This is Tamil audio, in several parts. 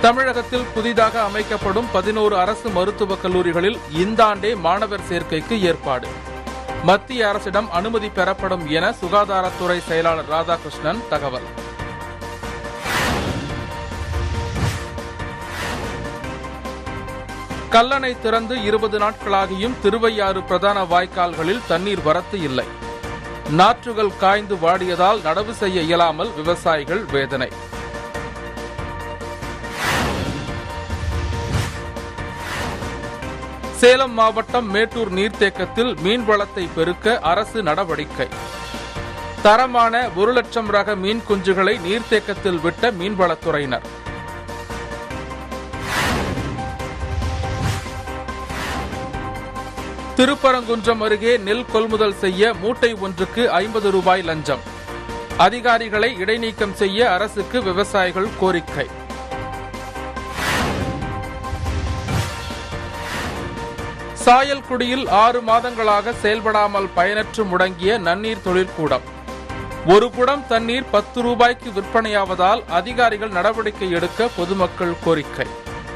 தமிழகத்தில் புதிதாக அமைக்கப்படும் பதினோரு அரசு மருத்துவக் கல்லூரிகளில் இந்த ஆண்டே மாணவர் சேர்க்கைக்கு ஏற்பாடு மத்திய அரசிடம் அனுமதி பெறப்படும் என சுகாதாரத்துறை செயலாளர் ராதாகிருஷ்ணன் தகவல் கல்லணை திறந்து இருபது நாட்களாகியும் திருவையாறு பிரதான வாய்க்கால்களில் தண்ணீர் வரத்து இல்லை நாற்றுகள் காய்ந்து வாடியதால் நடவு செய்ய இயலாமல் விவசாயிகள் வேதனை சேலம் மாவட்டம் மேட்டூர் நீர்த்தேக்கத்தில் மீன்வளத்தை பெருக்க அரசு நடவடிக்கை தரமான ஒரு லட்சம் ரக மீன் குஞ்சுகளை நீர்த்தேக்கத்தில் விட்ட மீன்வளத்துறையினர் திருப்பரங்குன்றம் அருகே நெல் கொள்முதல் செய்ய மூட்டை ஒன்றுக்கு ஐம்பது ரூபாய் லஞ்சம் அதிகாரிகளை இடைநீக்கம் செய்ய அரசுக்கு விவசாயிகள் கோரிக்கை சாயல்குடியில் ஆறு மாதங்களாக செயல்படாமல் பயனற்று முடங்கிய நன்னீர் தொழிற்கூடம் ஒரு குடம் தண்ணீர் பத்து ரூபாய்க்கு விற்பனையாவதால் அதிகாரிகள் நடவடிக்கை எடுக்க பொதுமக்கள் கோரிக்கை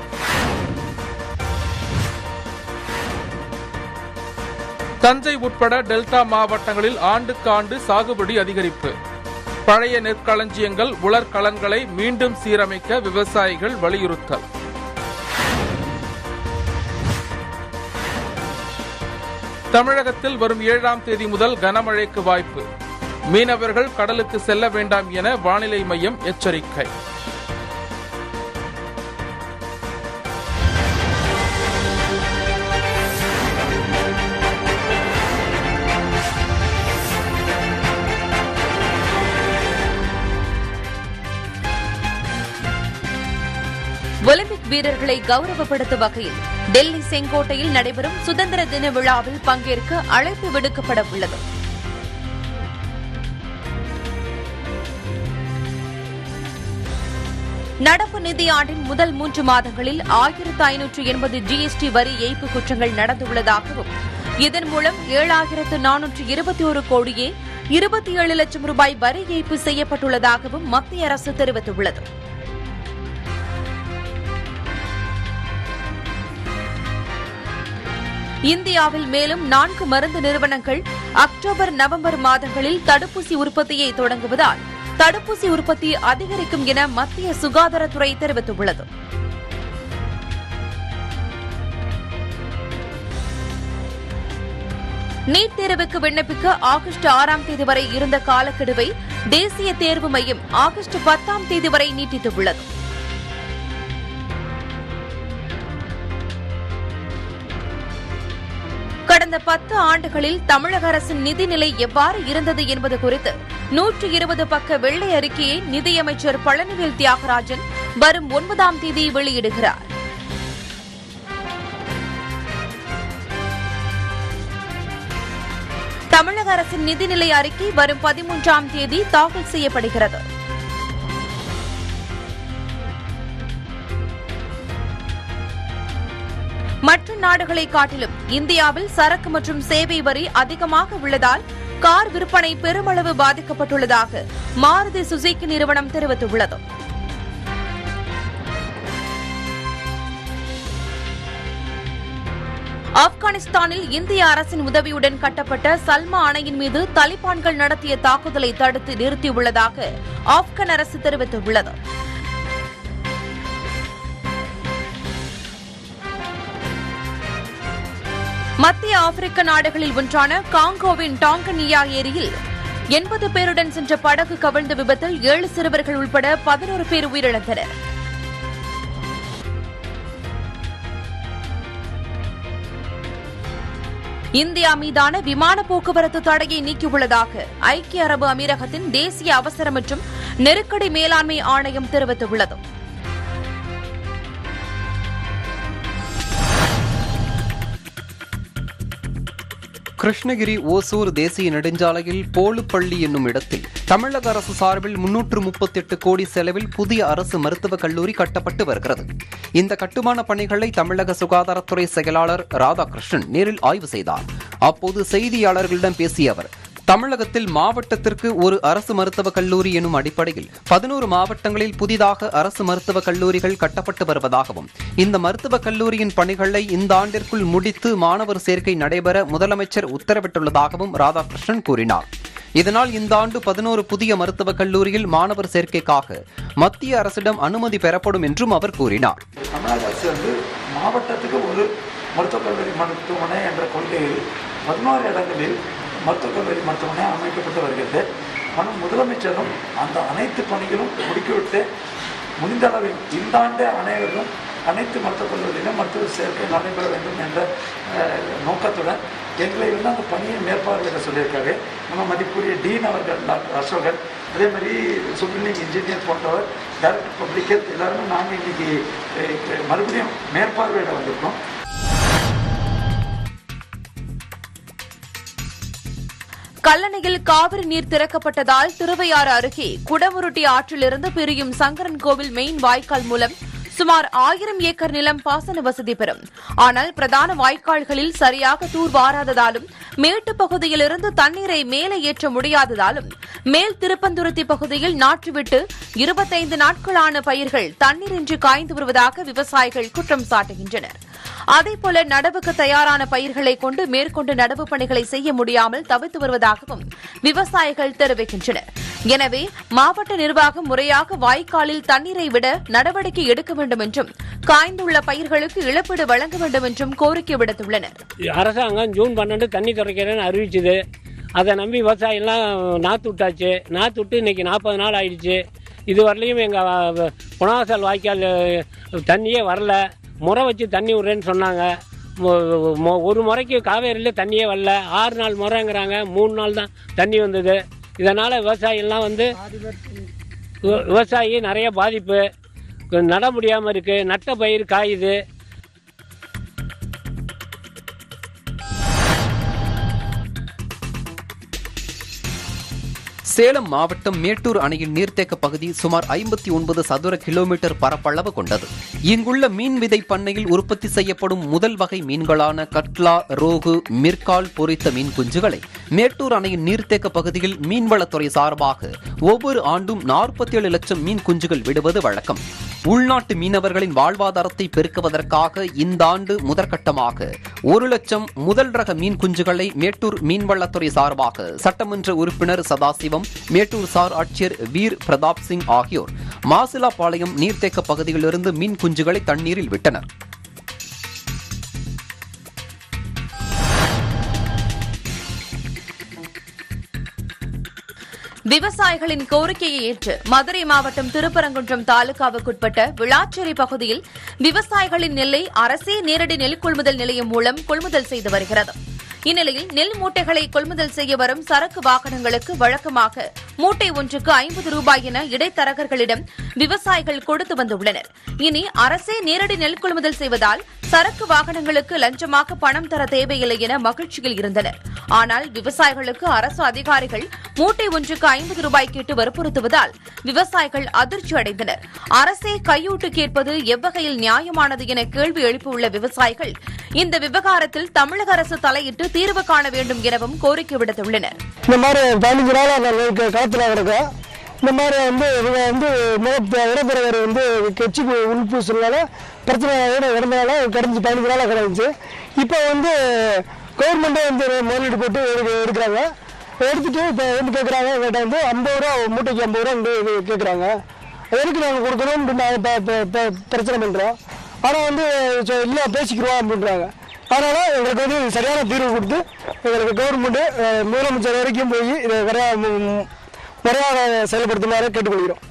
தஞ்சை உட்பட டெல்டா மாவட்டங்களில் ஆண்டுக்கு ஆண்டு சாகுபடி அதிகரிப்பு பழைய நெற்களஞ்சியங்கள் உலர்கலன்களை மீண்டும் சீரமைக்க விவசாயிகள் வலியுறுத்தல் தமிழகத்தில் வரும் ஏழாம் தேதி முதல் கனமழைக்கு வாய்ப்பு மீனவர்கள் கடலுக்கு செல்ல வேண்டாம் என வானிலை மையம் எச்சரிக்கை ஒலிம்பிக் வீரர்களை கௌரவப்படுத்தும் வகையில் டெல்லி செங்கோட்டையில் நடைபெறும் சுதந்திர தின விழாவில் பங்கேற்க அழைப்பு விடுக்கப்பட உள்ளது நடப்பு நிதியாண்டின் முதல் மூன்று மாதங்களில் ஆயிரத்து ஐநூற்று எண்பது ஜிஎஸ்டி வரி ஏய்ப்பு குற்றங்கள் நடந்துள்ளதாகவும் இதன் மூலம் ஏழாயிரத்து நானூற்று இருபத்தி ஒரு கோடியே இருபத்தி ஏழு லட்சம் ரூபாய் வரி ஏய்ப்பு செய்யப்பட்டுள்ளதாகவும் மத்திய அரசு தெரிவித்துள்ளது இந்தியாவில் மேலும் நான்கு மருந்து நிறுவனங்கள் அக்டோபர் நவம்பர் மாதங்களில் தடுப்பூசி உற்பத்தியை தொடங்குவதால் தடுப்பூசி உற்பத்தி அதிகரிக்கும் என மத்திய சுகாதாரத்துறை தெரிவித்துள்ளது நீட் தேர்வுக்கு விண்ணப்பிக்க ஆகஸ்ட் ஆறாம் தேதி வரை இருந்த காலக்கெடுவை தேசிய தேர்வு மையம் ஆகஸ்ட் பத்தாம் தேதி வரை நீட்டித்துள்ளது கடந்த பத்து ஆண்டுகளில் தமிழக அரசின் நிதிநிலை எவ்வாறு இருந்தது என்பது குறித்து நூற்று இருபது பக்க வெள்ளை அறிக்கையை நிதியமைச்சர் பழனிவேல் தியாகராஜன் வரும் ஒன்பதாம் தேதி வெளியிடுகிறார் தமிழக அரசின் நிதிநிலை அறிக்கை வரும் பதிமூன்றாம் தேதி தாக்கல் செய்யப்படுகிறது மற்ற நாடுகளை காட்டிலும் இந்தியாவில் சரக்கு மற்றும் சேவை வரி அதிகமாக உள்ளதால் கார் விற்பனை பெருமளவு பாதிக்கப்பட்டுள்ளதாக மாருதி சுசுகி நிறுவனம் தெரிவித்துள்ளது ஆப்கானிஸ்தானில் இந்திய அரசின் உதவியுடன் கட்டப்பட்ட சல்மா அணையின் மீது தலிபான்கள் நடத்திய தாக்குதலை தடுத்து நிறுத்தியுள்ளதாக ஆப்கன் அரசு தெரிவித்துள்ளது மத்திய ஆப்பிரிக்க நாடுகளில் ஒன்றான காங்கோவின் டாங்கனியா ஏரியில் எண்பது பேருடன் சென்ற படகு கவிழ்ந்த விபத்தில் ஏழு சிறுவர்கள் உட்பட பதினோரு பேர் உயிரிழந்தனர் இந்தியா மீதான விமான போக்குவரத்து தடையை நீக்கியுள்ளதாக ஐக்கிய அரபு அமீரகத்தின் தேசிய அவசர மற்றும் நெருக்கடி மேலாண்மை ஆணையம் தெரிவித்துள்ளது கிருஷ்ணகிரி ஓசூர் தேசிய நெடுஞ்சாலையில் போலுப்பள்ளி என்னும் இடத்தில் தமிழக அரசு சார்பில் முன்னூற்று முப்பத்தெட்டு கோடி செலவில் புதிய அரசு மருத்துவக் கல்லூரி கட்டப்பட்டு வருகிறது இந்த கட்டுமான பணிகளை தமிழக சுகாதாரத்துறை செயலாளர் ராதாகிருஷ்ணன் நேரில் ஆய்வு செய்தார் அப்போது செய்தியாளர்களிடம் பேசிய அவர் தமிழகத்தில் மாவட்டத்திற்கு ஒரு அரசு மருத்துவக் கல்லூரி எனும் அடிப்படையில் பதினோரு மாவட்டங்களில் புதிதாக அரசு மருத்துவக் கல்லூரிகள் கட்டப்பட்டு வருவதாகவும் இந்த மருத்துவக் கல்லூரியின் பணிகளை இந்த ஆண்டிற்குள் முடித்து மாணவர் சேர்க்கை நடைபெற முதலமைச்சர் உத்தரவிட்டுள்ளதாகவும் ராதாகிருஷ்ணன் கூறினார் இதனால் இந்த ஆண்டு பதினோரு புதிய மருத்துவக் கல்லூரியில் மாணவர் சேர்க்கைக்காக மத்திய அரசிடம் அனுமதி பெறப்படும் என்றும் அவர் கூறினார் தமிழக அரசு வந்து மாவட்டத்துக்கு ஒரு மருத்துவக் கல்லூரி மருத்துவமனை என்ற கொள்கையில் பதினோரு இடங்களில் மருத்துவக் கல்லூரி மருத்துவமனை அமைக்கப்பட்டு வருகிறது ஆனால் முதலமைச்சரும் அந்த அனைத்து பணிகளும் முடுக்கிவிட்டு முடிந்த அளவில் இந்த ஆண்டு அனைவரும் அனைத்து மருத்துவக் கல்லூரியிலும் மருத்துவ சேர்க்கை நடைபெற வேண்டும் என்ற அஹ், நோக்கத்துடன் எங்களை வந்து அந்த பணியை மேற்பார்வையிட சொல்லியிருக்காரு நம்ம மதிப்புரிய டீன் அவர்கள் டாக்டர் அசோகன் அதே மாதிரி சுப்ரீம் இன்ஜினியர் போன்றவர் டைரக்டர் பப்ளிக் ஹெல்த் எல்லாருமே நாங்கள் இன்னைக்கு அஹ், மறுபடியும் மேற்பார்வையிட வந்திருக்கோம் கல்லணையில் காவிரி நீர் திறக்கப்பட்டதால் திருவையாறு அருகே குடமுருட்டி ஆற்றிலிருந்து பிரியும் சங்கரன் கோவில் மெயின் வாய்க்கால் மூலம் சுமார் ஆயிரம் ஏக்கர் நிலம் பாசன வசதி பெறும் ஆனால் பிரதான வாய்க்கால்களில் சரியாக தூர் வாராததாலும் மேட்டு பகுதியிலிருந்து தண்ணீரை மேலே ஏற்ற முடியாததாலும் மேல் திருப்பந்துருத்தி பகுதியில் நாற்றுவிட்டு இருபத்தைந்து நாட்களான பயிர்கள் தண்ணீரின்றி காய்ந்து வருவதாக விவசாயிகள் குற்றம் சாட்டுகின்றனர் அதேபோல நடவுக்கு தயாரான பயிர்களை கொண்டு மேற்கொண்டு நடவு பணிகளை செய்ய முடியாமல் தவித்து வருவதாகவும் விவசாயிகள் தெரிவிக்கின்றனர் எனவே மாவட்ட நிர்வாகம் முறையாக வாய்க்காலில் தண்ணீரை விட நடவடிக்கை எடுக்க வேண்டும் என்றும் காய்ந்துள்ள பயிர்களுக்கு இழப்பீடு வழங்க வேண்டும் என்றும் கோரிக்கை விடுத்துள்ளனர் அரசாங்கம் ஜூன் பன்னெண்டு தண்ணி திறக்கிறேன்னு அறிவிச்சுது அதை நம்பி விவசாயம்லாம் நாற்று விட்டாச்சு நாற்று விட்டு இன்னைக்கு நாற்பது நாள் ஆயிடுச்சு இது வரலையும் எங்கள் புனாசல் வாய்க்கால் அஹ், தண்ணியே வரல முறை வச்சு தண்ணி விட்றேன்னு சொன்னாங்க மொ- மொ- ஒரு முறைக்கு காவேரியில் தண்ணியே வரல ஆறு நாள் முறைங்கிறாங்க மூணு நாள் தான் தண்ணி வந்தது இதனால் விவசாயிலாம் வந்து விவ- விவசாயி நிறைய பாதிப்பு நட முடியாமல் இருக்குது நட்ட பயிர் காயுது சேலம் மாவட்டம் மேட்டூர் அணையின் நீர்த்தேக்க பகுதி சுமார் ஐம்பத்தி ஒன்பது சதுர கிலோமீட்டர் பரப்பளவு கொண்டது இங்குள்ள மீன் விதை பண்ணையில் உற்பத்தி செய்யப்படும் முதல் வகை மீன்களான கட்லா ரோகு மிர்கால் பொரித்த மீன் குஞ்சுகளை மேட்டூர் அணையின் நீர்த்தேக்க பகுதியில் மீன்வளத்துறை சார்பாக ஒவ்வொரு ஆண்டும் நாற்பத்தி ஏழு லட்சம் மீன் குஞ்சுகள் விடுவது வழக்கம் உள்நாட்டு மீனவர்களின் வாழ்வாதாரத்தை பெருக்குவதற்காக இந்த ஆண்டு முதற்கட்டமாக ஒரு லட்சம் முதல் ரக மீன் குஞ்சுகளை மேட்டூர் மீன்வளத்துறை சார்பாக சட்டமன்ற உறுப்பினர் சதாசிவம் மேட்டூர் சார் ஆட்சியர் வீர் பிரதாப் சிங் ஆகியோர் மாசிலாபாளையம் நீர்த்தேக்க பகுதியிலிருந்து மீன் குஞ்சுகளை தண்ணீரில் விட்டனர் விவசாயிகளின் கோரிக்கையை ஏற்று மதுரை மாவட்டம் திருப்பரங்குன்றம் தாலுகாவுக்குட்பட்ட விளாச்சேரி பகுதியில் விவசாயிகளின் நெல்லை அரசே நேரடி நெல் கொள்முதல் நிலையம் மூலம் கொள்முதல் செய்து வருகிறது இந்நிலையில் நெல் மூட்டைகளை கொள்முதல் செய்ய வரும் சரக்கு வாகனங்களுக்கு வழக்கமாக மூட்டை ஒன்றுக்கு ஐம்பது ரூபாய் என இடைத்தரகர்களிடம் விவசாயிகள் கொடுத்து வந்துள்ளனர் இனி அரசே நேரடி நெல் கொள்முதல் செய்வதால் சரக்கு வாகனங்களுக்கு லஞ்சமாக பணம் தர தேவையில்லை என மகிழ்ச்சியில் இருந்தனர் ஆனால் விவசாயிகளுக்கு அரசு அதிகாரிகள் மூட்டை ஒன்றுக்கு ஐம்பது ரூபாய் கேட்டு வற்புறுத்துவதால் விவசாயிகள் அதிர்ச்சி அடைந்தனர் அரசே கையூட்டு கேட்பது எவ்வகையில் நியாயமானது என கேள்வி எழுப்பியுள்ள விவசாயிகள் இந்த விவகாரத்தில் தமிழக அரசு தலையிட்டு தீர்வு காண வேண்டும் எனவும் கோரிக்கை விடுத்துள்ளனர் இந்த மாதிரி பதினஞ்சு நாளாக நாங்கள் களத்தில் கிடக்கோம் இந்த மாதிரி வந்து இவங்க வந்து முக- இடப்பெறவர் வந்து கட்சி உள்பூசனால பிரச்சனை கிடந்தனால கிடந்துச்சு பதினஞ்சு நாளாக கிடந்துச்சு இப்போ வந்து கவர்மெண்ட்டே வந்து முதலீடு போட்டு எடு எடுக்கிறாங்க எடுத்துட்டு இப்போ வந்து கேட்குறாங்க எங்கள்கிட்ட வந்து ஐம்பது ரூபா மூட்டைக்கு ஐம்பது ரூபா வந்து இது கேட்குறாங்க எதுக்கு நாங்கள் கொடுக்கணும்னு நாங்கள் ப- ப- ப- பிரச்சனை பண்ணுறோம் ஆனால் வந்து ச- இல்லை பேசிக்கிறோம் அப்படின்றாங்க அதனால் எங்களுக்கு வந்து சரியான தீர்வு கொடுத்து எங்களுக்கு கவர்மெண்ட்டு அஹ், முதலமைச்சர் வரைக்கும் போய் இதை நிறையா முறையாக செயல்படுத்துமாறு கேட்டுக்கொள்கிறோம்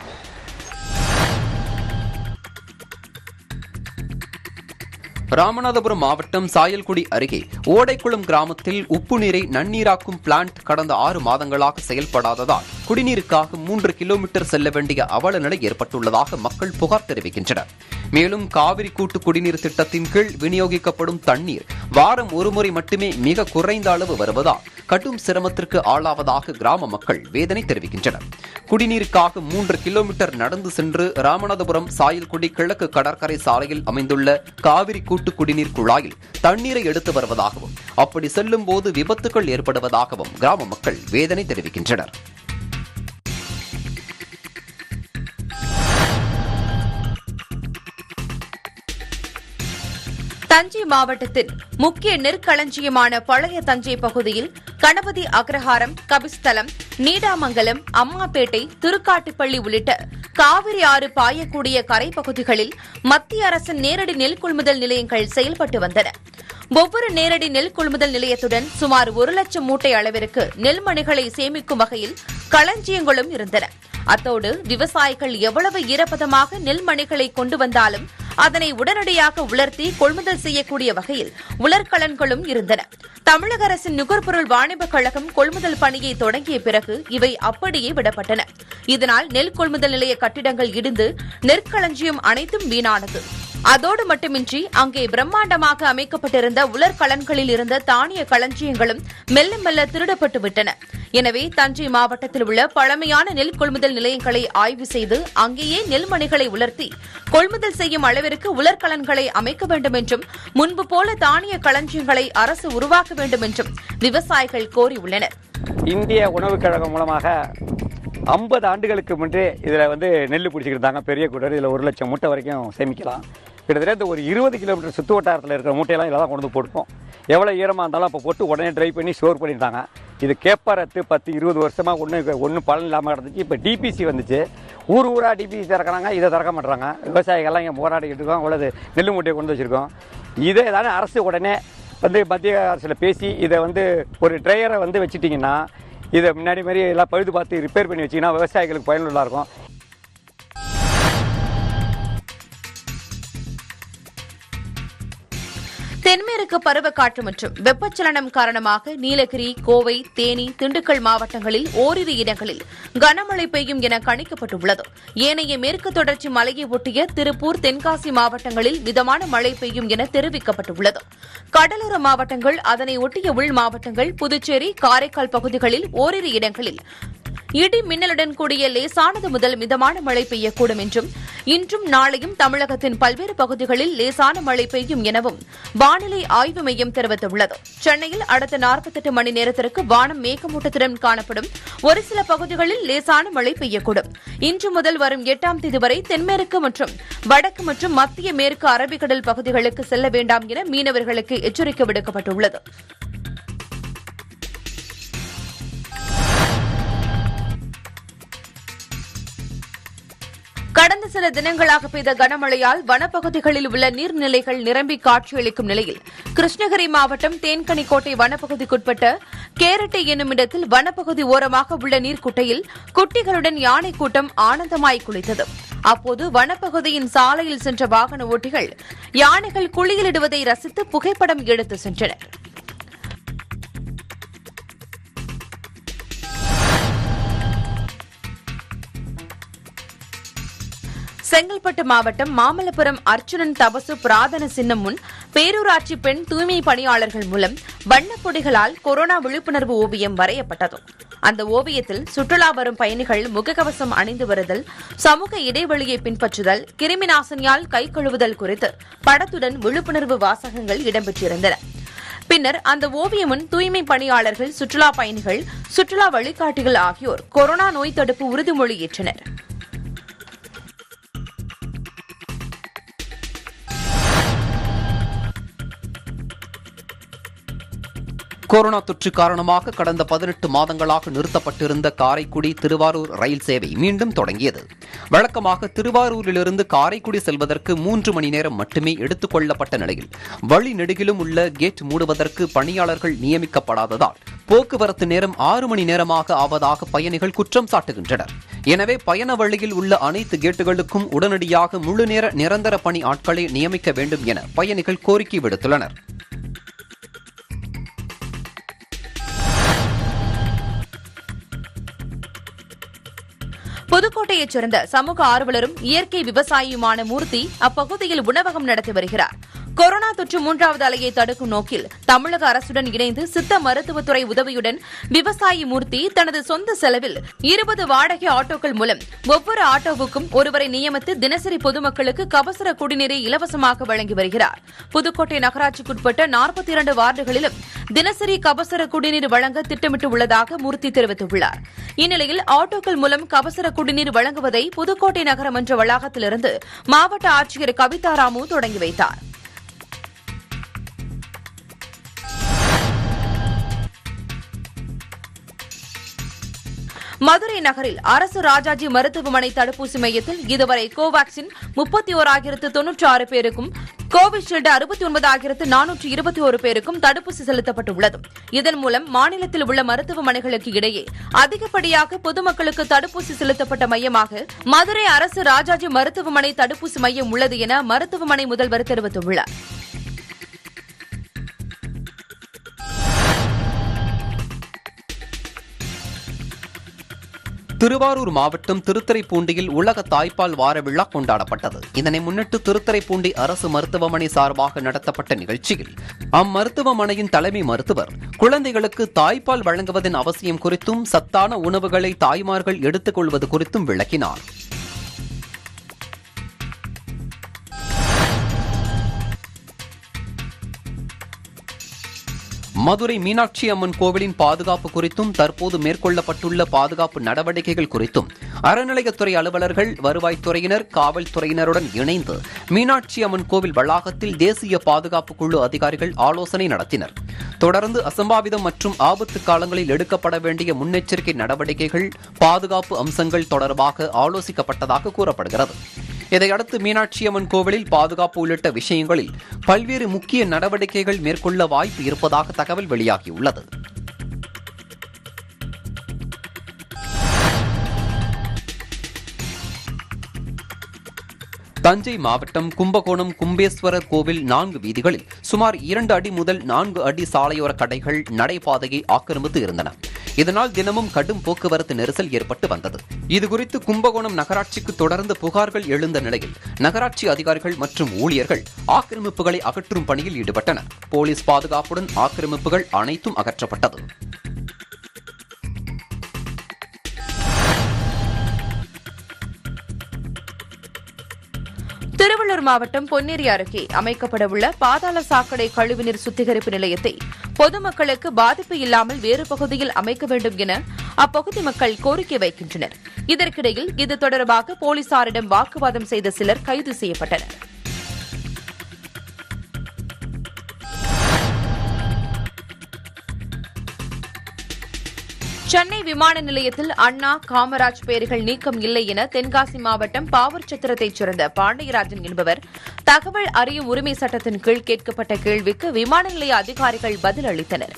ராமநாதபுரம் மாவட்டம் சாயல்குடி அருகே ஓடைக்குளம் கிராமத்தில் உப்பு நீரை நன்னீராக்கும் பிளான்ட் கடந்த ஆறு மாதங்களாக செயல்படாததால் குடிநீருக்காக மூன்று கிலோமீட்டர் செல்ல வேண்டிய அவல நிலை ஏற்பட்டுள்ளதாக மக்கள் புகார் தெரிவிக்கின்றனர் மேலும் காவிரி கூட்டு குடிநீர் திட்டத்தின் கீழ் விநியோகிக்கப்படும் தண்ணீர் வாரம் ஒருமுறை மட்டுமே மிக குறைந்த அளவு வருவதால் கடும் சிரமத்திற்கு ஆளாவதாக கிராம மக்கள் வேதனை தெரிவிக்கின்றனர் குடிநீருக்காக மூன்று கிலோமீட்டர் நடந்து சென்று ராமநாதபுரம் சாயல்குடி கிழக்கு கடற்கரை சாலையில் அமைந்துள்ள காவிரி கூட்டு குடிநீர் குழாயில் தண்ணீரை எடுத்து வருவதாகவும் அப்படி செல்லும் போது விபத்துகள் ஏற்படுவதாகவும் கிராம மக்கள் வேதனை தெரிவிக்கின்றனர் தஞ்சை மாவட்டத்தின் முக்கிய நெற்களஞ்சியமான பழைய தஞ்சை பகுதியில் கணபதி அக்ரஹாரம் கபிஸ்தலம் நீடாமங்கலம் அம்மாப்பேட்டை திருக்காட்டுப்பள்ளி உள்ளிட்ட காவிரி ஆறு பாயக்கூடிய கரைப்பகுதிகளில் மத்திய அரசின் நேரடி நெல் கொள்முதல் நிலையங்கள் செயல்பட்டு வந்தன ஒவ்வொரு நேரடி நெல் கொள்முதல் நிலையத்துடன் சுமார் ஒரு லட்சம் மூட்டை அளவிற்கு நெல்மணிகளை சேமிக்கும் வகையில் களஞ்சியங்களும் இருந்தன அத்தோடு விவசாயிகள் எவ்வளவு ஈரப்பதமாக நெல்மணிகளை கொண்டு வந்தாலும் அதனை உடனடியாக உலர்த்தி கொள்முதல் செய்யக்கூடிய வகையில் உலர்கலன்களும் இருந்தன தமிழக அரசின் நுகர்பொருள் வாணிபக் கழகம் கொள்முதல் பணியை தொடங்கிய பிறகு இவை அப்படியே விடப்பட்டன இதனால் நெல் கொள்முதல் நிலைய கட்டிடங்கள் இடிந்து நெற்களஞ்சியம் அனைத்தும் வீணானது அதோடு மட்டுமின்றி அங்கே பிரம்மாண்டமாக அமைக்கப்பட்டிருந்த உலர்கலன்களில் இருந்த தானிய களஞ்சியங்களும் மெல்ல மெல்ல திருடப்பட்டு விட்டன எனவே தஞ்சை மாவட்டத்தில் உள்ள பழமையான நெல் கொள்முதல் நிலையங்களை ஆய்வு செய்து அங்கேயே நெல்மணிகளை உலர்த்தி கொள்முதல் செய்யும் அளவிற்கு உலர்கலன்களை அமைக்க வேண்டும் என்றும் முன்பு போல தானிய களஞ்சியங்களை அரசு உருவாக்க வேண்டும் என்றும் விவசாயிகள் கோரியுள்ளனர் இந்திய உணவுக் கழகம் மூலமாக ஐம்பது ஆண்டுகளுக்கு முன்பே இதில் வந்து நெல் பிடிச்சிக்கிட்டு இருந்தாங்க பெரிய குடர் இதில் ஒரு லட்சம் மூட்டை வரைக்கும் சேமிக்கலாம் கிட்டத்தட்ட இந்த ஒரு இருபது கிலோமீட்டர் சுற்று வட்டாரத்தில் இருக்கிற மூட்டையெல்லாம் இதில் தான் கொண்டு வந்து போட்டுப்போம் எவ்வளோ ஈரமாக இருந்தாலும் அப்போ போட்டு உடனே ட்ரை பண்ணி ஸ்டோர் பண்ணிட்டாங்க இது கேப்பரத்து பத்து இருபது வருஷமாக ஒன்று ஒன்றும் பலன் இல்லாமல் கிடந்துச்சு இப்போ டிபிசி வந்துச்சு ஊர் ஊராக டிபிசி திறக்கிறாங்க இதை திறக்க மாட்டுறாங்க விவசாயிகள்லாம் இங்கே போராடிக்கிட்டு இருக்கோம் அவ்வளவு நெல் மூட்டையை கொண்டு வச்சுருக்கோம் இதை தானே அரசு உடனே வந்து மத்திய அரசில் பேசி இதை வந்து ஒரு ட்ரையரை வந்து வச்சுட்டிங்கன்னா இதை முன்னாடி மாதிரி எல்லாம் பழுது பார்த்து ரிப்பேர் பண்ணி வச்சிங்கன்னா விவசாயிகளுக்கு பயனுள்ளதாக இருக்கும் தென்மேற்கு பருவக்காற்று மற்றும் வெப்பச்சலனம் காரணமாக நீலகிரி கோவை தேனி திண்டுக்கல் மாவட்டங்களில் ஓரிரு இடங்களில் கனமழை பெய்யும் என கணிக்கப்பட்டுள்ளது ஏனைய மேற்கு தொடர்ச்சி மலையை ஒட்டிய திருப்பூர் தென்காசி மாவட்டங்களில் மிதமான மழை பெய்யும் என தெரிவிக்கப்பட்டுள்ளது கடலோர மாவட்டங்கள் அதனை ஒட்டிய உள் மாவட்டங்கள் புதுச்சேரி காரைக்கால் பகுதிகளில் ஓரிரு இடங்களில் இடி மின்னலுடன் கூடிய லேசானது முதல் மிதமான மழை பெய்யக்கூடும் என்றும் இன்றும் நாளையும் தமிழகத்தின் பல்வேறு பகுதிகளில் லேசான மழை பெய்யும் எனவும் வானிலை ஆய்வு மையம் தெரிவித்துள்ளது சென்னையில் அடுத்த 48 மணி நேரத்திற்கு வானம் மேகமூட்டத்துடன் காணப்படும் ஒரு சில பகுதிகளில் லேசான மழை பெய்யக்கூடும் இன்று முதல் வரும் எட்டாம் தேதி வரை தென்மேற்கு மற்றும் வடக்கு மற்றும் மத்திய மேற்கு அரபிக்கடல் பகுதிகளுக்கு செல்ல வேண்டாம் என மீனவர்களுக்கு எச்சரிக்கை விடுக்கப்பட்டுள்ளது கடந்த சில தினங்களாக பெய்த கனமழையால் வனப்பகுதிகளில் உள்ள நீர்நிலைகள் நிரம்பி காட்சியளிக்கும் நிலையில் கிருஷ்ணகிரி மாவட்டம் தேன்கனிக்கோட்டை வனப்பகுதிக்குட்பட்ட கேரட்டை என்னும் இடத்தில் வனப்பகுதி ஓரமாக உள்ள நீர்க்குட்டையில் குட்டிகளுடன் யானை கூட்டம் ஆனந்தமாய் குளித்தது அப்போது வனப்பகுதியின் சாலையில் சென்ற வாகன ஓட்டிகள் யானைகள் குளியலிடுவதை ரசித்து புகைப்படம் எடுத்து சென்றனர் செங்கல்பட்டு மாவட்டம் மாமல்லபுரம் அர்ச்சுனன் தபசு பிரார்த்தன சின்னம் முன் பேரூராட்சி பெண் தூய்மை பணியாளர்கள் மூலம் வண்ணப் பொடிகளால் கொரோனா விழிப்புணர்வு ஓவியம் வரையப்பட்டது அந்த ஓவியத்தில் சுற்றுலா வரும் பயணிகள் முகக்கவசம் அணிந்து வருதல் சமூக இடைவெளியை பின்பற்றுதல் கிருமிநாசினியால் கை கழுவுதல் குறித்து படத்துடன் விழிப்புணர்வு வாசகங்கள் இடம்பெற்றிருந்தன பின்னர் அந்த ஓவியமுன் தூய்மை பணியாளர்கள் சுற்றுலா பயணிகள் சுற்றுலா வழிகாட்டிகள் ஆகியோர் கொரோனா நோய் தடுப்பு உறுதிமொழி ஏற்றனர் கொரோனா தொற்று காரணமாக கடந்த பதினெட்டு மாதங்களாக நிறுத்தப்பட்டிருந்த காரைக்குடி திருவாரூர் ரயில் சேவை மீண்டும் தொடங்கியது வழக்கமாக திருவாரூரிலிருந்து காரைக்குடி செல்வதற்கு மூன்று மணி நேரம் மட்டுமே எடுத்துக் கொள்ளப்பட்ட நிலையில் வழி நெடுகிலும் உள்ள கேட் மூடுவதற்கு பணியாளர்கள் நியமிக்கப்படாததால் போக்குவரத்து நேரம் ஆறு மணி நேரமாக ஆவதாக பயணிகள் குற்றம் சாட்டுகின்றனர் எனவே பயண வழியில் உள்ள அனைத்து கேட்டுகளுக்கும் உடனடியாக முழுநேர நிரந்தர பணி ஆட்களை நியமிக்க வேண்டும் என பயணிகள் கோரிக்கை விடுத்துள்ளனர் புதுக்கோட்டையைச் சேர்ந்த சமூக ஆர்வலரும் இயற்கை விவசாயியுமான மூர்த்தி அப்பகுதியில் உணவகம் நடத்தி வருகிறார் கொரோனா தொற்று மூன்றாவது அலையை தடுக்கும் நோக்கில் தமிழக அரசுடன் இணைந்து சித்த மருத்துவத்துறை உதவியுடன் விவசாயி மூர்த்தி தனது சொந்த செலவில் இருபது வாடகை ஆட்டோக்கள் மூலம் ஒவ்வொரு ஆட்டோவுக்கும் ஒருவரை நியமித்து தினசரி பொதுமக்களுக்கு கபசுர குடிநீரை இலவசமாக வழங்கி வருகிறார் புதுக்கோட்டை நகராட்சிக்குட்பட்ட நாற்பத்தி இரண்டு வார்டுகளிலும் தினசரி கபசுர குடிநீர் வழங்க திட்டமிட்டு உள்ளதாக மூர்த்தி தெரிவித்துள்ளார் இந்நிலையில் ஆட்டோக்கள் மூலம் கபசுர குடிநீர் வழங்குவதை புதுக்கோட்டை நகரமன்ற வளாகத்திலிருந்து மாவட்ட ஆட்சியர் கவிதா ராமு தொடங்கி வைத்தார் மதுரை நகரில் அரசு ராஜாஜி மருத்துவமனை தடுப்பூசி மையத்தில் இதுவரை கோவாக்சின் முப்பத்தி ஓராயிரத்து தொன்னூற்றி ஆறு பேருக்கும் கோவிஷீல்டு அறுபத்தி ஒன்பதாயிரத்து நானூற்று இருபத்தி ஒரு பேருக்கும் தடுப்பூசி செலுத்தப்பட்டுள்ளது இதன் மூலம் மாநிலத்தில் உள்ள மருத்துவமனைகளுக்கு இடையே அதிகப்படியாக பொதுமக்களுக்கு தடுப்பூசி செலுத்தப்பட்ட மையமாக மதுரை அரசு ராஜாஜி மருத்துவமனை தடுப்பூசி மையம் உள்ளது என மருத்துவமனை முதல்வர் தெரிவித்துள்ளார் திருவாரூர் மாவட்டம் திருத்துறைப்பூண்டியில் உலக தாய்ப்பால் வார விழா கொண்டாடப்பட்டது இதனை முன்னிட்டு திருத்துறைப்பூண்டி அரசு மருத்துவமனை சார்பாக நடத்தப்பட்ட நிகழ்ச்சியில் அம்மருத்துவமனையின் தலைமை மருத்துவர் குழந்தைகளுக்கு தாய்ப்பால் வழங்குவதன் அவசியம் குறித்தும் சத்தான உணவுகளை தாய்மார்கள் எடுத்துக் கொள்வது குறித்தும் விளக்கினார் மதுரை மீனாட்சி அம்மன் கோவிலின் பாதுகாப்பு குறித்தும் தற்போது மேற்கொள்ளப்பட்டுள்ள பாதுகாப்பு நடவடிக்கைகள் குறித்தும் அறநிலையத்துறை அலுவலர்கள் வருவாய்த்துறையினர் காவல்துறையினருடன் இணைந்து மீனாட்சி அம்மன் கோவில் வளாகத்தில் தேசிய பாதுகாப்பு குழு அதிகாரிகள் ஆலோசனை நடத்தினர் தொடர்ந்து அசம்பாவிதம் மற்றும் ஆபத்து காலங்களில் எடுக்கப்பட வேண்டிய முன்னெச்சரிக்கை நடவடிக்கைகள் பாதுகாப்பு அம்சங்கள் தொடர்பாக ஆலோசிக்கப்பட்டதாக கூறப்படுகிறது இதையடுத்து மீனாட்சி அம்மன் கோவிலில் பாதுகாப்பு உள்ளிட்ட விஷயங்களில் பல்வேறு முக்கிய நடவடிக்கைகள் மேற்கொள்ள வாய்ப்பு இருப்பதாக தகவல் வெளியாகியுள்ளது தஞ்சை மாவட்டம் கும்பகோணம் கும்பேஸ்வரர் கோவில் நான்கு வீதிகளில் சுமார் இரண்டு அடி முதல் நான்கு அடி சாலையோர கடைகள் நடைபாதையை ஆக்கிரமித்து இருந்தன இதனால் தினமும் கடும் போக்குவரத்து நெரிசல் ஏற்பட்டு வந்தது இதுகுறித்து கும்பகோணம் நகராட்சிக்கு தொடர்ந்து புகார்கள் எழுந்த நிலையில் நகராட்சி அதிகாரிகள் மற்றும் ஊழியர்கள் ஆக்கிரமிப்புகளை அகற்றும் பணியில் ஈடுபட்டனர் போலீஸ் பாதுகாப்புடன் ஆக்கிரமிப்புகள் அனைத்தும் அகற்றப்பட்டது திருவள்ளூர் மாவட்டம் பொன்னேரி அருகே அமைக்கப்படவுள்ள பாதாள சாக்கடை கழிவுநீர் சுத்திகரிப்பு நிலையத்தை பொதுமக்களுக்கு பாதிப்பு இல்லாமல் வேறு பகுதியில் அமைக்க வேண்டும் என அப்பகுதி மக்கள் கோரிக்கை வைக்கின்றனர் இதற்கிடையில் இது தொடர்பாக போலீசாரிடம் வாக்குவாதம் செய்த சிலர் கைது செய்யப்பட்டனர் சென்னை விமான நிலையத்தில் அண்ணா காமராஜ் பெயர்கள் நீக்கம் இல்லை என தென்காசி மாவட்டம் பாவூர்சத்திரத்தைச் சேர்ந்த பாண்டியராஜன் என்பவர் தகவல் அறியும் உரிமை சட்டத்தின் கீழ் கேட்கப்பட்ட கேள்விக்கு விமான நிலைய அதிகாரிகள் பதில் அளித்தனர்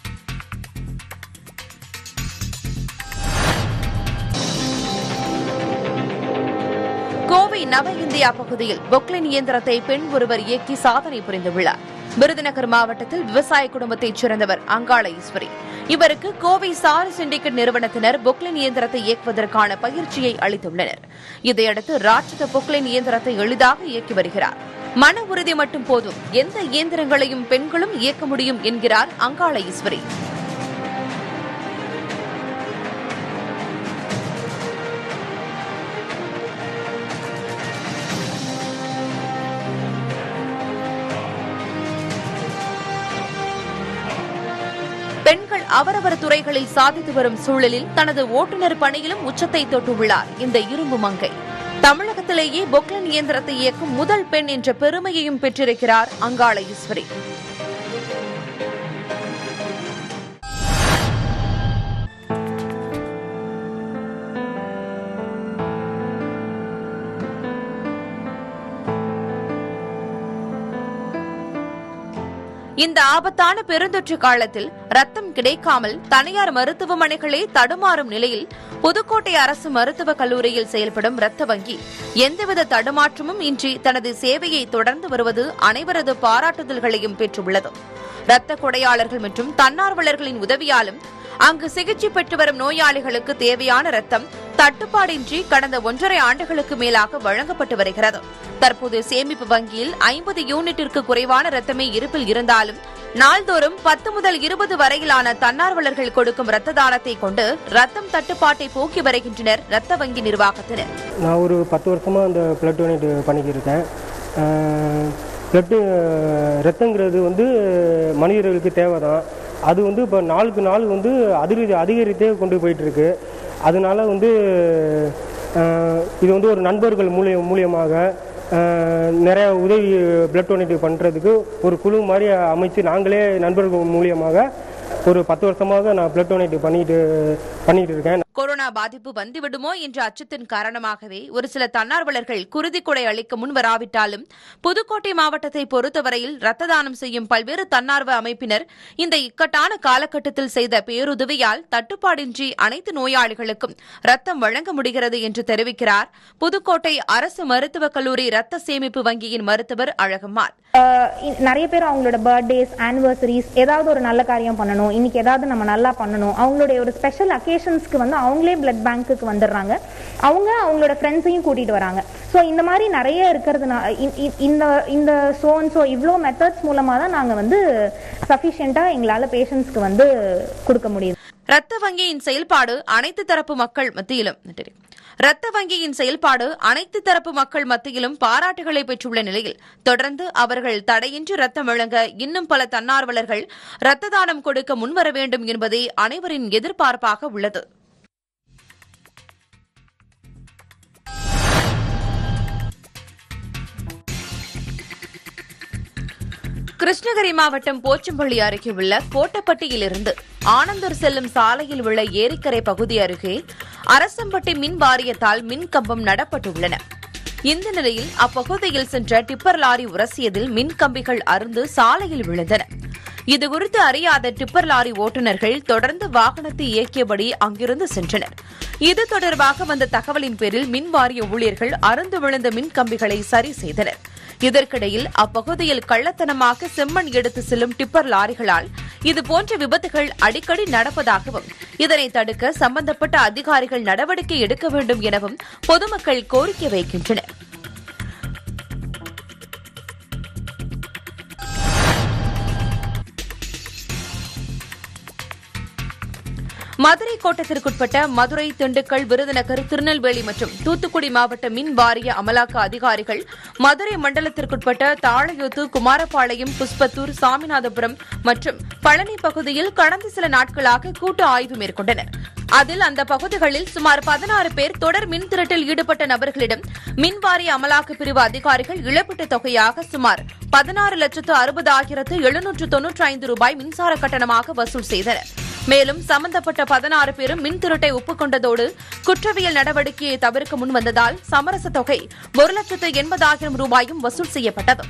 கோவை நவ இந்தியா பகுதியில் பொக்லின் இயந்திரத்தை பெண் ஒருவர் இயக்கி சாதனை புரிந்துள்ளார் விருதுநகர் மாவட்டத்தில் விவசாய குடும்பத்தைச் சேர்ந்தவர் அங்காள ஈஸ்வரி இவருக்கு கோவை சார் சிண்டிகேட் நிறுவனத்தினர் பொக்லின் இயந்திரத்தை இயக்குவதற்கான பயிற்சியை அளித்துள்ளனர் இதையடுத்து ராட்சத பொக்லின் இயந்திரத்தை எளிதாக இயக்கி வருகிறார் மன உறுதி மட்டும் போதும் எந்த இயந்திரங்களையும் பெண்களும் இயக்க முடியும் என்கிறார் அங்காள ஈஸ்வரி பெண்கள் அவரவர் துறைகளில் சாதித்து வரும் சூழலில் தனது ஓட்டுநர் பணியிலும் உச்சத்தை தொட்டுள்ளார் இந்த இரும்பு மங்கை தமிழகத்திலேயே பொக்லின் இயந்திரத்தை இயக்கும் முதல் பெண் என்ற பெருமையையும் பெற்றிருக்கிறார் அங்காள ஈஸ்வரி இந்த ஆபத்தான பெருந்தொற்று காலத்தில் ரத்தம் கிடைக்காமல் தனியார் மருத்துவமனைகளே தடுமாறும் நிலையில் புதுக்கோட்டை அரசு மருத்துவக் கல்லூரியில் செயல்படும் ரத்த வங்கி எந்தவித தடுமாற்றமும் இன்றி தனது சேவையை தொடர்ந்து வருவது அனைவரது பாராட்டுதல்களையும் பெற்றுள்ளது ரத்த கொடையாளர்கள் மற்றும் தன்னார்வலர்களின் உதவியாலும் அங்கு சிகிச்சை பெற்று வரும் நோயாளிகளுக்கு தேவையான ரத்தம் தட்டுப்பாடின்றி கடந்த ஒன்றரை ஆண்டுகளுக்கு மேலாக வழங்கப்பட்டு வருகிறது தற்போது சேமிப்பு வங்கியில் ஐம்பது யூனிட்டிற்கு குறைவான ரத்தமே இருப்பில் இருந்தாலும் நாள்தோறும் பத்து முதல் இருபது வரையிலான தன்னார்வலர்கள் கொடுக்கும் ரத்த தானத்தை கொண்டு ரத்தம் தட்டுப்பாட்டை போக்கி வருகின்றனர் ரத்த வங்கி நிர்வாகத்தினர் நான் ஒரு பத்து வருஷமாக அந்த பிளட் டொனேட் பண்ணிக்கிருக்கேன் பிளட்டு ரத்தங்கிறது வந்து மனிதர்களுக்கு தேவை தான் அது வந்து இப்போ நாளுக்கு நாள் வந்து அதிகரி அதிகரித்தே கொண்டு போயிட்டுருக்கு அதனால வந்து அஹ், இது வந்து ஒரு நண்பர்கள் மூலிய மூலியமாக அஹ், நிறைய உதவி பிளட் டொனேட் பண்ணுறதுக்கு ஒரு குழு மாதிரி அமைச்சு நாங்களே நண்பர்கள் மூலியமாக ஒரு பத்து வருஷமாக நான் பிளட் டொனேட் பண்ணிட்டு பண்ணிட்டு இருக்கேன் கொரோனா பாதிப்பு வந்துவிடுமோ என்ற அச்சத்தின் காரணமாகவே ஒரு சில தன்னார்வலர்கள் குருதிக்குடை அளிக்க முன்வராவிட்டாலும் புதுக்கோட்டை மாவட்டத்தை பொறுத்தவரையில் ரத்த தானம் செய்யும் பல்வேறு தன்னார்வ அமைப்பினர் இந்த இக்கட்டான காலகட்டத்தில் செய்த பேருதவியால் தட்டுப்பாடின்றி அனைத்து நோயாளிகளுக்கும் ரத்தம் வழங்க முடிகிறது என்று தெரிவிக்கிறார் புதுக்கோட்டை அரசு மருத்துவக் கல்லூரி ரத்த சேமிப்பு வங்கியின் மருத்துவர் அழகம்மாள் ஆஹ் இ- நிறைய பேர் அவங்களோட பர்த்டேஸ் ஆனிவர்சரிஸ் ஏதாவது ஒரு நல்ல காரியம் பண்ணணும் இன்னைக்கு ஏதாவது நம்ம நல்லா பண்ணணும் அவங்களுடைய ஒரு ஸ்பெஷல் அக்கேஷன்ஸ்க்கு வந்து அவங்களே பிளட் பேங்க்குக்கு வந்துடுறாங்க அவங்க அவங்களோட ஃப்ரெண்ட்ஸையும் கூட்டிட்டு வராங்க ஸோ இந்த மாதிரி நிறைய இருக்கிறதுனால இ- இ- இந்த இந்த சோன் ஸோ இவ்வளோ மெத்தட்ஸ் மூலமாக தான் நாங்கள் வந்து சஃபிஷியண்ட்டாக எங்களால் பேஷண்ட்ஸ்க்கு வந்து கொடுக்க முடியுது ரத்த வங்கியின் செயல்பாடு அனைத்து தரப்பு மக்கள் மத்தியிலும் ரத்த வங்கியின் செயல்பாடு அனைத்து தரப்பு மக்கள் மத்தியிலும் பாராட்டுகளை பெற்றுள்ள நிலையில் தொடர்ந்து அவர்கள் தடையின்றி ரத்தம் வழங்க இன்னும் பல தன்னார்வலர்கள் ரத்த தானம் கொடுக்க முன்வர வேண்டும் என்பதே அனைவரின் எதிர்பார்ப்பாக உள்ளது கிருஷ்ணகிரி மாவட்டம் போச்சம்பள்ளி அருகே உள்ள கோட்டப்பட்டியிலிருந்து ஆனந்தூர் செல்லும் சாலையில் உள்ள ஏரிக்கரை பகுதி அருகே அரசம்பட்டி மின் வாரியத்தால் மின் கம்பம் நடப்பட்டுள்ளன இந்த நிலையில் அப்பகுதியில் சென்ற டிப்பர் லாரி உரசியதில் மின் கம்பிகள் அருந்து சாலையில் விழுந்தன இதுகுறித்து அறியாத டிப்பர் லாரி ஓட்டுநர்கள் தொடர்ந்து வாகனத்தை இயக்கியபடி அங்கிருந்து சென்றனர் இது தொடர்பாக வந்த தகவலின் பேரில் மின் வாரிய ஊழியர்கள் அருந்து விழுந்த மின் கம்பிகளை சரி செய்தனர் இதற்கிடையில் அப்பகுதியில் கள்ளத்தனமாக செம்மண் எடுத்து செல்லும் டிப்பர் லாரிகளால் இதுபோன்ற விபத்துகள் அடிக்கடி நடப்பதாகவும் இதனை தடுக்க சம்பந்தப்பட்ட அதிகாரிகள் நடவடிக்கை எடுக்க வேண்டும் எனவும் பொதுமக்கள் கோரிக்கை வைக்கின்றனர் மதுரை கோட்டத்திற்குட்பட்ட மதுரை திண்டுக்கல் விருதுநகர் திருநெல்வேலி மற்றும் தூத்துக்குடி மாவட்ட மின் வாரிய அமலாக்க அதிகாரிகள் மதுரை மண்டலத்திற்குட்பட்ட தாழையூத்து குமாரபாளையம் புஷ்பத்தூர் சாமிநாதபுரம் மற்றும் பழனி பகுதியில் கடந்த சில நாட்களாக கூட்டு ஆய்வு மேற்கொண்டனர் அதில் அந்த பகுதிகளில் சுமார் பதினாறு பேர் தொடர் மின் திருட்டில் ஈடுபட்ட நபர்களிடம் மின் வாரிய அமலாக்க பிரிவு அதிகாரிகள் இழப்பீட்டுத் தொகையாக சுமார் பதினாறு லட்சத்து அறுபதாயிரத்து எழுநூற்று தொன்னூற்றி ஐந்து ரூபாய் மின்சார கட்டணமாக வசூல் செய்தனர் மேலும் சம்பந்தப்பட்ட பதினாறு பேரும் மின் திருட்டை ஒப்புக்கொண்டதோடு குற்றவியல் நடவடிக்கையை தவிர்க்க முன்வந்ததால் சமரச தொகை ஒரு லட்சத்து எண்பதாயிரம் ரூபாயும் வசூல் செய்யப்பட்டது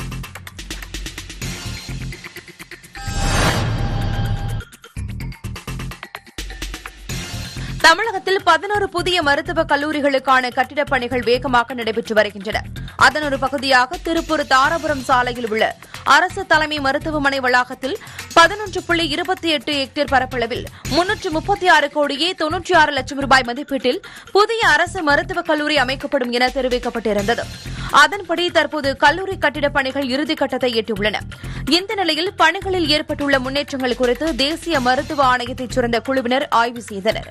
தமிழகத்தில் பதினோரு புதிய மருத்துவக் கல்லூரிகளுக்கான கட்டிடப் பணிகள் வேகமாக நடைபெற்று வருகின்றன அதன் ஒரு பகுதியாக திருப்பூர் தாராபுரம் சாலையில் உள்ள அரசு தலைமை மருத்துவமனை வளாகத்தில் பதினொன்று புள்ளி இருபத்தி எட்டு ஹெக்டேர் பரப்பளவில் முன்னூற்று முப்பத்தி ஆறு கோடியே தொன்னூற்றி ஆறு லட்சம் ரூபாய் மதிப்பீட்டில் புதிய அரசு மருத்துவக் கல்லூரி அமைக்கப்படும் என தெரிவிக்கப்பட்டிருந்தது அதன்படி தற்போது கல்லூரி கட்டிடப் பணிகள் இறுதிக்கட்டத்தை எட்டியுள்ளன இந்த நிலையில் பணிகளில் ஏற்பட்டுள்ள முன்னேற்றங்கள் குறித்து தேசிய மருத்துவ ஆணையத்தைச் சேர்ந்த குழுவினர் ஆய்வு செய்தனர்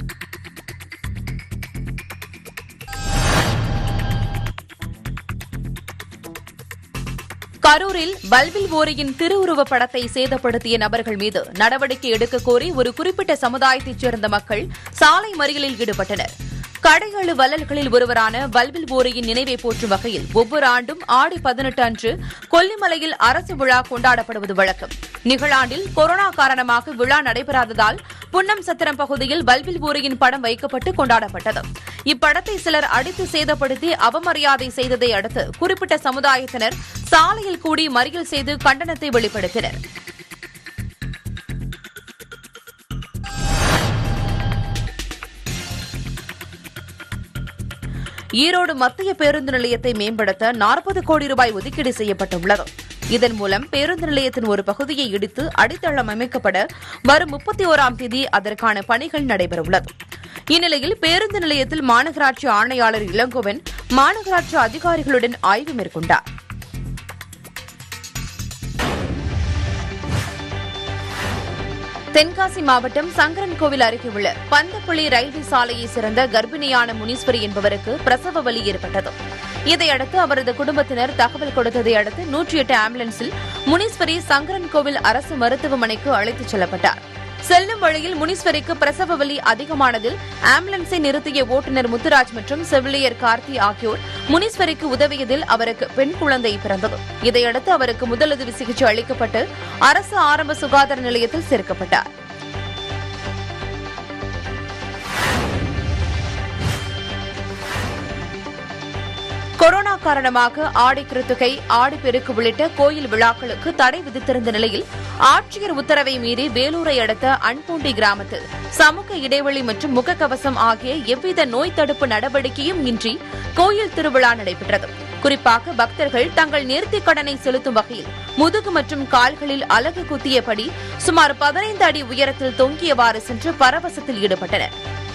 கரூரில் பல்பில் ஓரியின் திருவுருவப் படத்தை சேதப்படுத்திய நபர்கள் மீது நடவடிக்கை எடுக்க கோரி ஒரு குறிப்பிட்ட சமுதாயத்தைச் சேர்ந்த மக்கள் சாலை மறியலில் ஈடுபட்டனர் கடையழு வள்ளல்களில் ஒருவரான வல்வில் ஓரியின் நினைவை போற்றும் வகையில் ஒவ்வொரு ஆண்டும் ஆடி பதினெட்டு அன்று கொல்லிமலையில் அரசு விழா கொண்டாடப்படுவது வழக்கம் நிகழாண்டில் கொரோனா காரணமாக விழா நடைபெறாததால் புன்னம் சத்திரம் பகுதியில் பல்வில் ஓரியின் படம் வைக்கப்பட்டு கொண்டாடப்பட்டது இப்படத்தை சிலர் அடித்து சேதப்படுத்தி அவமரியாதை செய்ததை அடுத்து குறிப்பிட்ட சமுதாயத்தினர் சாலையில் கூடி மறியல் செய்து கண்டனத்தை வெளிப்படுத்தினர் ஈரோடு மத்திய பேருந்து நிலையத்தை மேம்படுத்த நாற்பது கோடி ரூபாய் ஒதுக்கீடு செய்யப்பட்டுள்ளது இதன் மூலம் பேருந்து நிலையத்தின் ஒரு பகுதியை இடித்து அடித்தளம் அமைக்கப்பட வரும் முப்பத்தி ஓராம் தேதி அதற்கான பணிகள் நடைபெறவுள்ளது இந்நிலையில் பேருந்து நிலையத்தில் மாநகராட்சி ஆணையாளர் இளங்கோவன் மாநகராட்சி அதிகாரிகளுடன் ஆய்வு மேற்கொண்டார் தென்காசி மாவட்டம் சங்கரன்கோவில் அருகே உள்ள பந்தப்பள்ளி ரயில்வே சாலையை சிறந்த கர்ப்பிணியான முனீஸ்வரி என்பவருக்கு பிரசவ வலி ஏற்பட்டது இதையடுத்து அவரது குடும்பத்தினர் தகவல் கொடுத்ததை அடுத்து நூற்றி எட்டு ஆம்புலன்ஸில் முனீஸ்வரி சங்கரன்கோவில் அரசு மருத்துவமனைக்கு அழைத்துச் செல்லப்பட்டார் செல்லும் வழியில் முனீஸ்வரிக்கு பிரசவ வலி அதிகமானதில் ஆம்புலன்ஸை நிறுத்திய ஓட்டுநர் முத்துராஜ் மற்றும் செவிலியர் கார்த்தி ஆகியோர் முனீஸ்வரிக்கு உதவியதில் அவருக்கு பெண் குழந்தை பிறந்தது இதையடுத்து அவருக்கு முதலுதவி சிகிச்சை அளிக்கப்பட்டு அரசு ஆரம்ப சுகாதார நிலையத்தில் சேர்க்கப்பட்டார் கொரோனா காரணமாக ஆடி கிருத்திகை ஆடிப்பெருக்கு உள்ளிட்ட கோயில் விழாக்களுக்கு தடை விதித்திருந்த நிலையில் ஆட்சியர் உத்தரவை மீறி வேலூரை அடுத்த அன்பூண்டி கிராமத்தில் சமூக இடைவெளி மற்றும் முகக்கவசம் ஆகிய எவ்வித நோய் தடுப்பு நடவடிக்கையும் இன்றி கோயில் திருவிழா நடைபெற்றது குறிப்பாக பக்தர்கள் தங்கள் நேர்த்திக் கடனை செலுத்தும் வகையில் முதுகு மற்றும் கால்களில் அலகு குத்தியபடி சுமார் பதினைந்து அடி உயரத்தில் தொங்கியவாறு சென்று பரவசத்தில் ஈடுபட்டனர்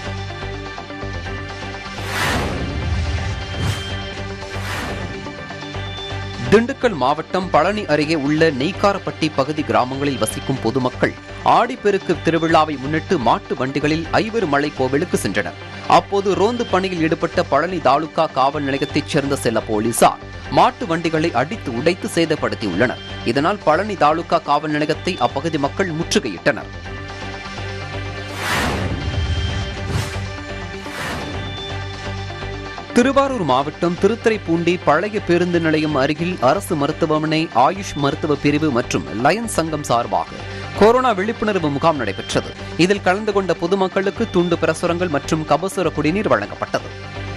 திண்டுக்கல் மாவட்டம் பழனி அருகே உள்ள நெய்க்காரப்பட்டி பகுதி கிராமங்களில் வசிக்கும் பொதுமக்கள் ஆடிப்பெருக்கு திருவிழாவை முன்னிட்டு மாட்டு வண்டிகளில் ஐவர் மலை கோவிலுக்கு சென்றனர் அப்போது ரோந்து பணியில் ஈடுபட்ட பழனி தாலுகா காவல் நிலையத்தைச் சேர்ந்த சில போலீசார் மாட்டு வண்டிகளை அடித்து உடைத்து சேதப்படுத்தியுள்ளனர் இதனால் பழனி தாலுகா காவல் நிலையத்தை அப்பகுதி மக்கள் முற்றுகையிட்டனர் திருவாரூர் மாவட்டம் திருத்துறைப்பூண்டி பழைய பேருந்து நிலையம் அருகில் அரசு மருத்துவமனை ஆயுஷ் மருத்துவ பிரிவு மற்றும் லயன்ஸ் சங்கம் சார்பாக கொரோனா விழிப்புணர்வு முகாம் நடைபெற்றது இதில் கலந்து கொண்ட பொதுமக்களுக்கு துண்டு பிரசுரங்கள் மற்றும் கபசுர குடிநீர் வழங்கப்பட்டது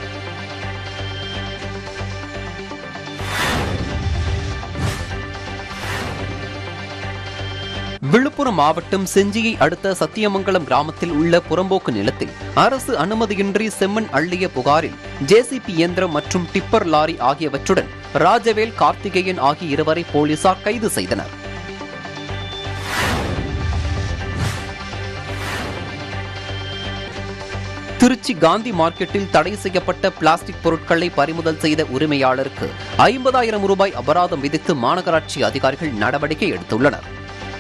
விழுப்புரம் மாவட்டம் செஞ்சியை அடுத்த சத்தியமங்கலம் கிராமத்தில் உள்ள புறம்போக்கு நிலத்தில் அரசு அனுமதியின்றி செம்மண் அள்ளிய புகாரில் ஜேசிபி இயந்திரம் மற்றும் டிப்பர் லாரி ஆகியவற்றுடன் ராஜவேல் கார்த்திகேயன் ஆகிய இருவரை போலீசார் கைது செய்தனர் திருச்சி காந்தி மார்க்கெட்டில் தடை செய்யப்பட்ட பிளாஸ்டிக் பொருட்களை பறிமுதல் செய்த உரிமையாளருக்கு ஐம்பதாயிரம் ரூபாய் அபராதம் விதித்து மாநகராட்சி அதிகாரிகள் நடவடிக்கை எடுத்துள்ளனர்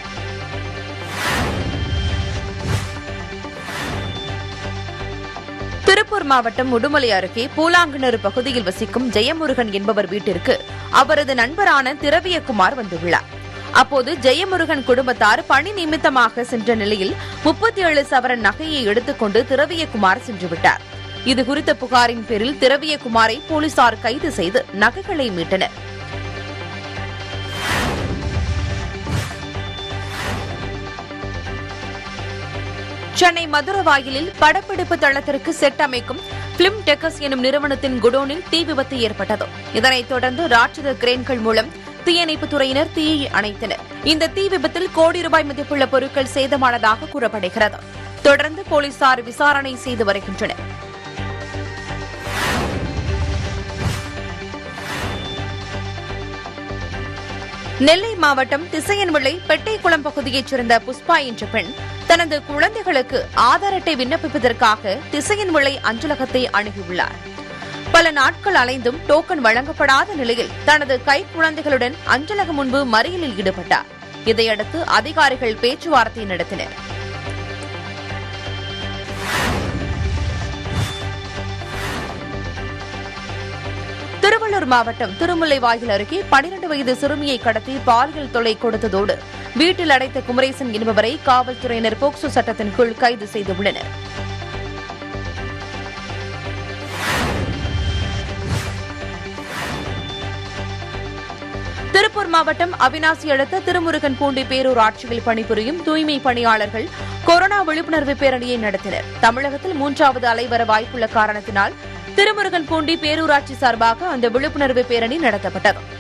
திருப்பூர் மாவட்டம் உடுமலை அருகே பூலாங்கிணறு பகுதியில் வசிக்கும் ஜெயமுருகன் என்பவர் வீட்டிற்கு அவரது நண்பரான திரவியகுமார் வந்துள்ளார் அப்போது ஜெயமுருகன் குடும்பத்தார் பணி நிமித்தமாக சென்ற நிலையில் முப்பத்தி ஏழு சவரன் நகையை எடுத்துக்கொண்டு திரவியகுமார் சென்றுவிட்டார் இதுகுறித்த புகாரின் பேரில் திரவியகுமாரை போலீசார் கைது செய்து நகைகளை மீட்டனர் சென்னை மதுரவாயிலில் படப்பிடிப்பு தளத்திற்கு செட் அமைக்கும் பிலிம் டெக்கஸ் எனும் நிறுவனத்தின் குடோனில் தீ விபத்து ஏற்பட்டது இதனைத் தொடர்ந்து ராட்சத கிரேன்கள் மூலம் தீயணைப்புத் துறையினர் தீயை அணைத்தனர் இந்த தீ விபத்தில் கோடி ரூபாய் மதிப்புள்ள பொருட்கள் சேதமானதாக கூறப்படுகிறது தொடர்ந்து போலீசார் விசாரணை செய்து வருகின்றனர் நெல்லை மாவட்டம் திசையன்விளை பெட்டைக்குளம் பகுதியைச் சேர்ந்த புஷ்பா என்ற பெண் தனது குழந்தைகளுக்கு ஆதார் அட்டை விண்ணப்பிப்பதற்காக திசையன்விளை அஞ்சலகத்தை அணுகியுள்ளார் பல நாட்கள் அலைந்தும் டோக்கன் வழங்கப்படாத நிலையில் தனது கை குழந்தைகளுடன் அஞ்சலகம் முன்பு மறியலில் ஈடுபட்டார் இதையடுத்து அதிகாரிகள் பேச்சுவார்த்தை நடத்தினர் திருவள்ளூர் மாவட்டம் திருமுல்லைவாயில் அருகே பனிரண்டு வயது சிறுமியை கடத்தி பாலியல் தொல்லை கொடுத்ததோடு வீட்டில் அடைத்த குமரேசன் என்பவரை காவல்துறையினர் போக்சோ சட்டத்தின் கீழ் கைது செய்துள்ளனர் திருப்பூர் மாவட்டம் அவினாசி அடுத்த திருமுருகன் பூண்டி பேரூராட்சியில் பணிபுரியும் தூய்மை பணியாளர்கள் கொரோனா விழிப்புணர்வு பேரணியை நடத்தினர் தமிழகத்தில் மூன்றாவது அலை வர வாய்ப்புள்ள காரணத்தினால் திருமுருகன் பூண்டி பேரூராட்சி சார்பாக அந்த விழிப்புணர்வு பேரணி நடத்தப்பட்டது